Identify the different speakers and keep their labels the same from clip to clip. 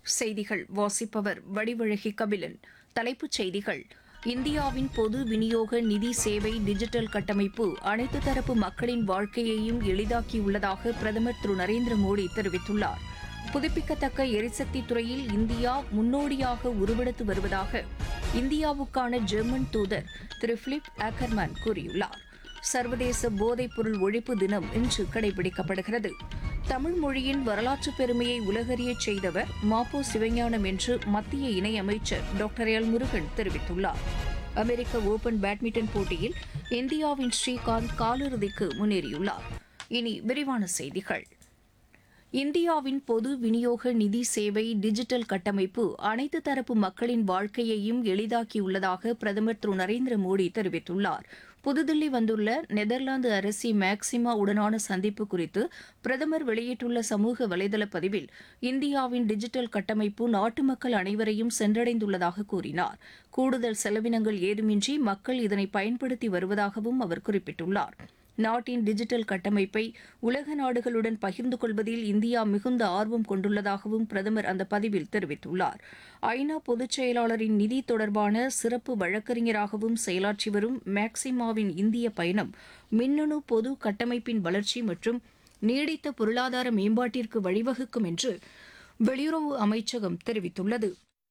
Speaker 1: செய்திகள் வாசிப்பவர் வடிவழகி கபிலன் தலைப்புச் செய்திகள் இந்தியாவின் பொது விநியோக நிதி சேவை டிஜிட்டல் கட்டமைப்பு அனைத்து தரப்பு மக்களின் வாழ்க்கையையும் எளிதாக்கியுள்ளதாக பிரதமர் திரு நரேந்திர மோடி தெரிவித்துள்ளார் புதுப்பிக்கத்தக்க எரிசக்தி துறையில் இந்தியா முன்னோடியாக உருவெடுத்து வருவதாக இந்தியாவுக்கான ஜெர்மன் தூதர் திரு பிலிப் ஆக்கர்மேன் கூறியுள்ளார் சர்வதேச போதைப்பொருள் ஒழிப்பு தினம் இன்று கடைபிடிக்கப்படுகிறது தமிழ் மொழியின் வரலாற்றுப் பெருமையை உலகறியச் செய்தவர் மாப்போ சிவஞானம் என்று மத்திய இணையமைச்சர் டாக்டர் எல் முருகன் தெரிவித்துள்ளார் அமெரிக்க ஓபன் பேட்மிண்டன் போட்டியில் இந்தியாவின் ஸ்ரீகாந்த் காலிறுதிக்கு முன்னேறியுள்ளார் இனி விரிவான செய்திகள் இந்தியாவின் பொது விநியோக நிதி சேவை டிஜிட்டல் கட்டமைப்பு அனைத்து தரப்பு மக்களின் வாழ்க்கையையும் எளிதாக்கியுள்ளதாக பிரதமர் திரு நரேந்திர மோடி தெரிவித்துள்ளார் புதுதில்லி வந்துள்ள நெதர்லாந்து அரசி மேக்சிமா உடனான சந்திப்பு குறித்து பிரதமர் வெளியிட்டுள்ள சமூக வலைதள பதிவில் இந்தியாவின் டிஜிட்டல் கட்டமைப்பு நாட்டு மக்கள் அனைவரையும் சென்றடைந்துள்ளதாக கூறினார் கூடுதல் செலவினங்கள் ஏதுமின்றி மக்கள் இதனை பயன்படுத்தி வருவதாகவும் அவர் குறிப்பிட்டுள்ளார் நாட்டின் டிஜிட்டல் கட்டமைப்பை உலக நாடுகளுடன் பகிர்ந்து கொள்வதில் இந்தியா மிகுந்த ஆர்வம் கொண்டுள்ளதாகவும் பிரதமர் அந்த பதிவில் தெரிவித்துள்ளார் ஐநா பொதுச் செயலாளரின் நிதி தொடர்பான சிறப்பு வழக்கறிஞராகவும் செயலாற்றி வரும் மேக்சிமாவின் இந்திய பயணம் மின்னணு பொது கட்டமைப்பின் வளர்ச்சி மற்றும் நீடித்த பொருளாதார மேம்பாட்டிற்கு வழிவகுக்கும் என்று வெளியுறவு அமைச்சகம் தெரிவித்துள்ளது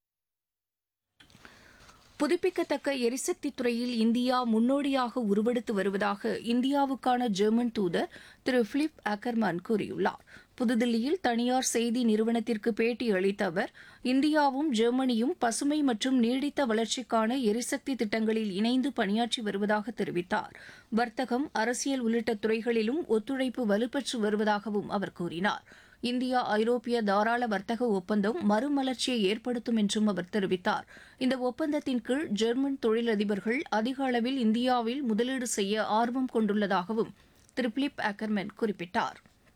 Speaker 1: புதுப்பிக்கத்தக்க எரிசக்தி துறையில் இந்தியா முன்னோடியாக உருவெடுத்து வருவதாக இந்தியாவுக்கான ஜெர்மன் தூதர் திரு பிலிப் அக்கர்மேன் கூறியுள்ளார் புதுதில்லியில் தனியார் செய்தி நிறுவனத்திற்கு பேட்டி அளித்த அவர் இந்தியாவும் ஜெர்மனியும் பசுமை மற்றும் நீடித்த வளர்ச்சிக்கான எரிசக்தி திட்டங்களில் இணைந்து பணியாற்றி வருவதாக தெரிவித்தார் வர்த்தகம் அரசியல் உள்ளிட்ட துறைகளிலும் ஒத்துழைப்பு வலுப்பெற்று வருவதாகவும் அவர் கூறினார் இந்தியா ஐரோப்பிய தாராள வர்த்தக ஒப்பந்தம் மறுமலர்ச்சியை ஏற்படுத்தும் என்றும் அவர் தெரிவித்தார் இந்த ஒப்பந்தத்தின் கீழ் ஜெர்மன் தொழிலதிபர்கள் அதிக அளவில் இந்தியாவில் முதலீடு செய்ய ஆர்வம் கொண்டுள்ளதாகவும் திரு பிலிப் அக்கர்மேன் குறிப்பிட்டார்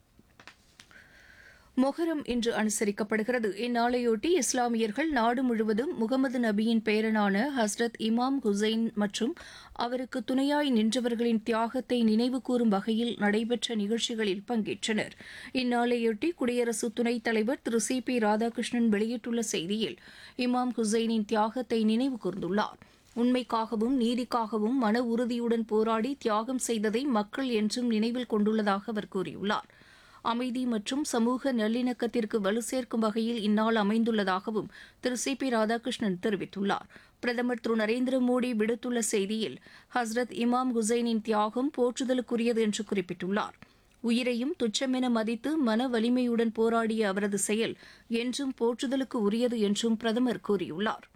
Speaker 1: மொஹரம் இன்று அனுசரிக்கப்படுகிறது இந்நாளையொட்டி இஸ்லாமியர்கள் நாடு முழுவதும் முகமது நபியின் பேரனான ஹஸ்ரத் இமாம் ஹுசைன் மற்றும் அவருக்கு துணையாய் நின்றவர்களின் தியாகத்தை நினைவுகூரும் வகையில் நடைபெற்ற நிகழ்ச்சிகளில் பங்கேற்றனர் இந்நாளையொட்டி குடியரசு துணைத் தலைவர் திரு சி பி ராதாகிருஷ்ணன் வெளியிட்டுள்ள செய்தியில் இமாம் ஹுசைனின் தியாகத்தை நினைவு கூர்ந்துள்ளார் உண்மைக்காகவும் நீதிக்காகவும் மன உறுதியுடன் போராடி தியாகம் செய்ததை மக்கள் என்றும் நினைவில் கொண்டுள்ளதாக அவர் கூறியுள்ளார் அமைதி மற்றும் சமூக நல்லிணக்கத்திற்கு வலு சேர்க்கும் வகையில் இந்நாள் அமைந்துள்ளதாகவும் திரு சி பி ராதாகிருஷ்ணன் தெரிவித்துள்ளார் பிரதமர் திரு நரேந்திர மோடி விடுத்துள்ள செய்தியில் ஹஸ்ரத் இமாம் ஹுசைனின் தியாகம் போற்றுதலுக்குரியது என்று குறிப்பிட்டுள்ளார் உயிரையும் துச்சமென மதித்து மன வலிமையுடன் போராடிய அவரது செயல் என்றும் போற்றுதலுக்கு உரியது என்றும் பிரதமர் கூறியுள்ளார்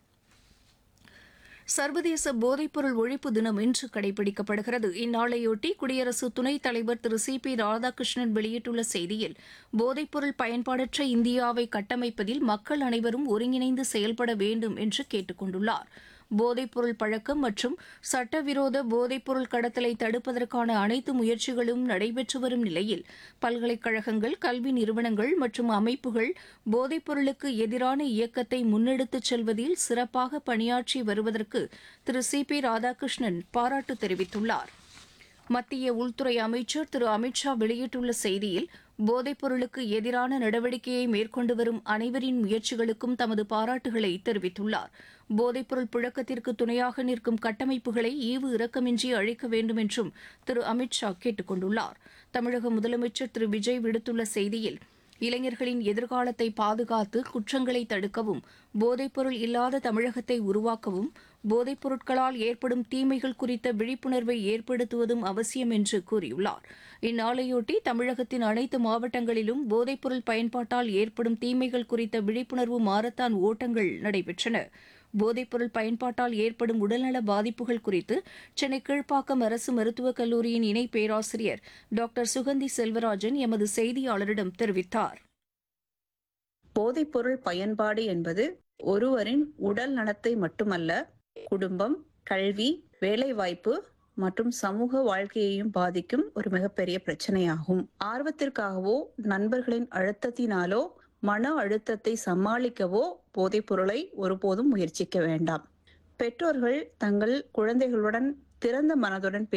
Speaker 1: சர்வதேச போதைப்பொருள் ஒழிப்பு தினம் இன்று கடைபிடிக்கப்படுகிறது இந்நாளையொட்டி குடியரசு துணைத் தலைவர் திரு சி பி ராதாகிருஷ்ணன் வெளியிட்டுள்ள செய்தியில் போதைப்பொருள் பயன்பாடற்ற இந்தியாவை கட்டமைப்பதில் மக்கள் அனைவரும் ஒருங்கிணைந்து செயல்பட வேண்டும் என்று கேட்டுக் கொண்டுள்ளார் போதைப்பொருள் பழக்கம் மற்றும் சட்டவிரோத போதைப்பொருள் கடத்தலை தடுப்பதற்கான அனைத்து முயற்சிகளும் நடைபெற்று வரும் நிலையில் பல்கலைக்கழகங்கள் கல்வி நிறுவனங்கள் மற்றும் அமைப்புகள் போதைப்பொருளுக்கு எதிரான இயக்கத்தை முன்னெடுத்துச் செல்வதில் சிறப்பாக பணியாற்றி வருவதற்கு திரு சி பி ராதாகிருஷ்ணன் பாராட்டு தெரிவித்துள்ளார் மத்திய உள்துறை அமைச்சர் திரு அமித்ஷா வெளியிட்டுள்ள செய்தியில் போதைப்பொருளுக்கு எதிரான நடவடிக்கையை மேற்கொண்டு வரும் அனைவரின் முயற்சிகளுக்கும் தமது பாராட்டுகளை தெரிவித்துள்ளார் போதைப்பொருள் புழக்கத்திற்கு துணையாக நிற்கும் கட்டமைப்புகளை ஈவு இரக்கமின்றி அழிக்க வேண்டும் என்றும் திரு அமித்ஷா கேட்டுக் கொண்டுள்ளார் தமிழக முதலமைச்சர் திரு விஜய் விடுத்துள்ள செய்தியில் இளைஞர்களின் எதிர்காலத்தை பாதுகாத்து குற்றங்களை தடுக்கவும் போதைப்பொருள் இல்லாத தமிழகத்தை உருவாக்கவும் போதைப் பொருட்களால் ஏற்படும் தீமைகள் குறித்த விழிப்புணர்வை ஏற்படுத்துவதும் அவசியம் என்று கூறியுள்ளார் இந்நாளையொட்டி தமிழகத்தின் அனைத்து மாவட்டங்களிலும் போதைப்பொருள் பயன்பாட்டால் ஏற்படும் தீமைகள் குறித்த விழிப்புணர்வு மாரத்தான் ஓட்டங்கள் நடைபெற்றன போதைப்பொருள் பயன்பாட்டால் ஏற்படும் உடல்நல பாதிப்புகள் குறித்து சென்னை கீழ்ப்பாக்கம் அரசு மருத்துவக் கல்லூரியின் இணை பேராசிரியர் டாக்டர் சுகந்தி செல்வராஜன் எமது செய்தியாளரிடம் தெரிவித்தார்
Speaker 2: போதைப்பொருள் பயன்பாடு என்பது ஒருவரின் உடல் நலத்தை மட்டுமல்ல குடும்பம் கல்வி வேலைவாய்ப்பு மற்றும் சமூக வாழ்க்கையையும் பாதிக்கும் ஒரு மிகப்பெரிய பிரச்சனையாகும் ஆர்வத்திற்காகவோ நண்பர்களின் அழுத்தத்தினாலோ மன அழுத்தத்தை சமாளிக்கவோ போதைப் பொருளை ஒருபோதும் முயற்சிக்க வேண்டாம் பெற்றோர்கள் தங்கள் குழந்தைகளுடன் திறந்த மனதுடன்